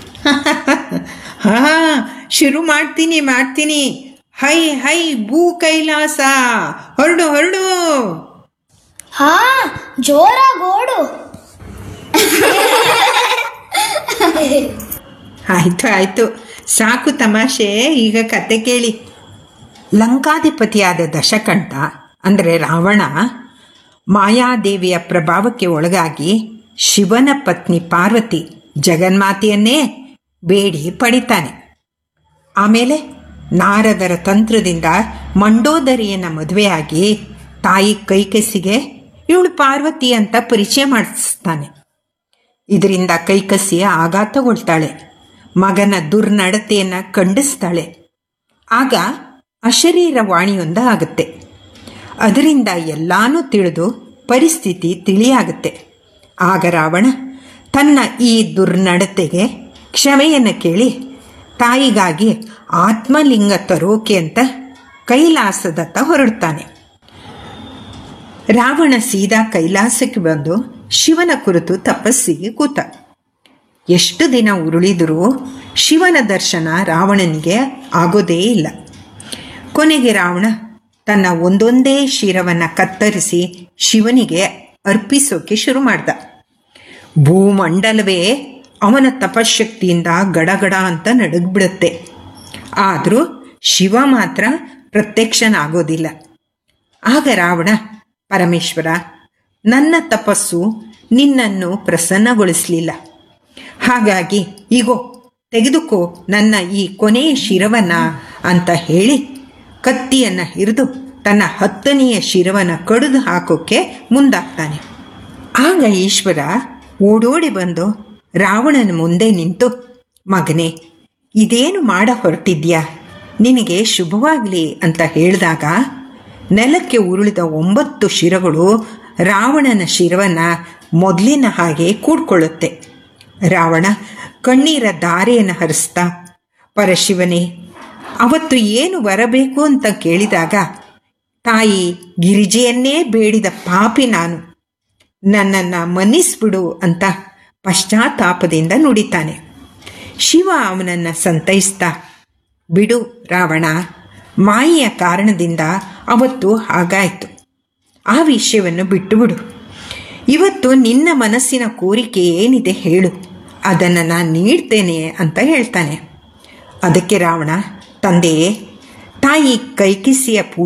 ಹಾ ಶುರು ಮಾಡ್ತೀನಿ ಮಾಡ್ತೀನಿ ಹೈ ಹೈ ಭೂ ಕೈಲಾಸ ಹೊರಡು ಹೊರಡು ಹಾ ಜೋರಾಗಿ ಓಡು ಆಯ್ತು ಆಯ್ತು ಸಾಕು ತಮಾಷೆ ಈಗ ಕತೆ ಕೇಳಿ ಲಂಕಾಧಿಪತಿಯಾದ ದಶಕಂಠ ಅಂದರೆ ರಾವಣ ಮಾಯಾದೇವಿಯ ಪ್ರಭಾವಕ್ಕೆ ಒಳಗಾಗಿ ಶಿವನ ಪತ್ನಿ ಪಾರ್ವತಿ ಜಗನ್ಮಾತೆಯನ್ನೇ ಬೇಡಿ ಪಡಿತಾನೆ ಆಮೇಲೆ ನಾರದರ ತಂತ್ರದಿಂದ ಮಂಡೋದರಿಯನ್ನು ಮದುವೆಯಾಗಿ ತಾಯಿ ಕೈಕಸಿಗೆ ಇವಳು ಪಾರ್ವತಿ ಅಂತ ಪರಿಚಯ ಮಾಡಿಸ್ತಾನೆ ಇದರಿಂದ ಕೈಕಸಿ ಆಘಾತಗೊಳ್ತಾಳೆ ಮಗನ ದುರ್ನಡತೆಯನ್ನು ಖಂಡಿಸ್ತಾಳೆ ಆಗ ಅಶರೀರ ವಾಣಿಯೊಂದ ಆಗುತ್ತೆ ಅದರಿಂದ ಎಲ್ಲಾನು ತಿಳಿದು ಪರಿಸ್ಥಿತಿ ತಿಳಿಯಾಗುತ್ತೆ ಆಗ ರಾವಣ ತನ್ನ ಈ ದುರ್ನಡತೆಗೆ ಕ್ಷಮೆಯನ್ನು ಕೇಳಿ ತಾಯಿಗಾಗಿ ಆತ್ಮಲಿಂಗ ತರೋಕೆ ಅಂತ ಕೈಲಾಸದತ್ತ ಹೊರಡ್ತಾನೆ ರಾವಣ ಸೀದಾ ಕೈಲಾಸಕ್ಕೆ ಬಂದು ಶಿವನ ಕುರಿತು ತಪಸ್ಸಿಗೆ ಕೂತ ಎಷ್ಟು ದಿನ ಉರುಳಿದರೂ ಶಿವನ ದರ್ಶನ ರಾವಣನಿಗೆ ಆಗೋದೇ ಇಲ್ಲ ಕೊನೆಗೆ ರಾವಣ ತನ್ನ ಒಂದೊಂದೇ ಶಿರವನ್ನು ಕತ್ತರಿಸಿ ಶಿವನಿಗೆ ಅರ್ಪಿಸೋಕೆ ಶುರು ಮಾಡ್ದ ಭೂಮಂಡಲವೇ ಅವನ ತಪಶಕ್ತಿಯಿಂದ ಗಡಗಡ ಅಂತ ನಡುಗ್ಬಿಡುತ್ತೆ ಆದರೂ ಶಿವ ಮಾತ್ರ ಪ್ರತ್ಯಕ್ಷನಾಗೋದಿಲ್ಲ ಆಗ ರಾವಣ ಪರಮೇಶ್ವರ ನನ್ನ ತಪಸ್ಸು ನಿನ್ನನ್ನು ಪ್ರಸನ್ನಗೊಳಿಸಲಿಲ್ಲ ಹಾಗಾಗಿ ಈಗೋ ತೆಗೆದುಕೋ ನನ್ನ ಈ ಕೊನೆಯ ಶಿರವನ್ನ ಅಂತ ಹೇಳಿ ಕತ್ತಿಯನ್ನು ಹಿರಿದು ತನ್ನ ಹತ್ತನೆಯ ಶಿರವನ್ನು ಕಡಿದು ಹಾಕೋಕ್ಕೆ ಮುಂದಾಗ್ತಾನೆ ಆಗ ಈಶ್ವರ ಓಡೋಡಿ ಬಂದು ರಾವಣನ ಮುಂದೆ ನಿಂತು ಮಗನೇ ಇದೇನು ಮಾಡ ಹೊರಟಿದ್ಯಾ ನಿನಗೆ ಶುಭವಾಗಲಿ ಅಂತ ಹೇಳಿದಾಗ ನೆಲಕ್ಕೆ ಉರುಳಿದ ಒಂಬತ್ತು ಶಿರಗಳು ರಾವಣನ ಶಿರವನ್ನು ಮೊದಲಿನ ಹಾಗೆ ಕೂಡ್ಕೊಳ್ಳುತ್ತೆ ರಾವಣ ಕಣ್ಣೀರ ದಾರೆಯನ್ನು ಹರಿಸ್ತಾ ಪರಶಿವನೇ ಅವತ್ತು ಏನು ಬರಬೇಕು ಅಂತ ಕೇಳಿದಾಗ ತಾಯಿ ಗಿರಿಜೆಯನ್ನೇ ಬೇಡಿದ ಪಾಪಿ ನಾನು ನನ್ನನ್ನು ಮನ್ನಿಸ್ಬಿಡು ಅಂತ ಪಶ್ಚಾತ್ತಾಪದಿಂದ ನುಡಿತಾನೆ ಶಿವ ಅವನನ್ನು ಸಂತೈಸ್ತಾ ಬಿಡು ರಾವಣ ಮಾಯೆಯ ಕಾರಣದಿಂದ ಅವತ್ತು ಹಾಗಾಯಿತು ಆ ವಿಷಯವನ್ನು ಬಿಟ್ಟುಬಿಡು ಇವತ್ತು ನಿನ್ನ ಮನಸ್ಸಿನ ಕೋರಿಕೆ ಏನಿದೆ ಹೇಳು ಅದನ್ನು ನಾನು ನೀಡ್ತೇನೆ ಅಂತ ಹೇಳ್ತಾನೆ ಅದಕ್ಕೆ ರಾವಣ ತಂದೆಯೇ ತಾಯಿ ಕೈಕಿಸಿಯ ಪೂಜೆ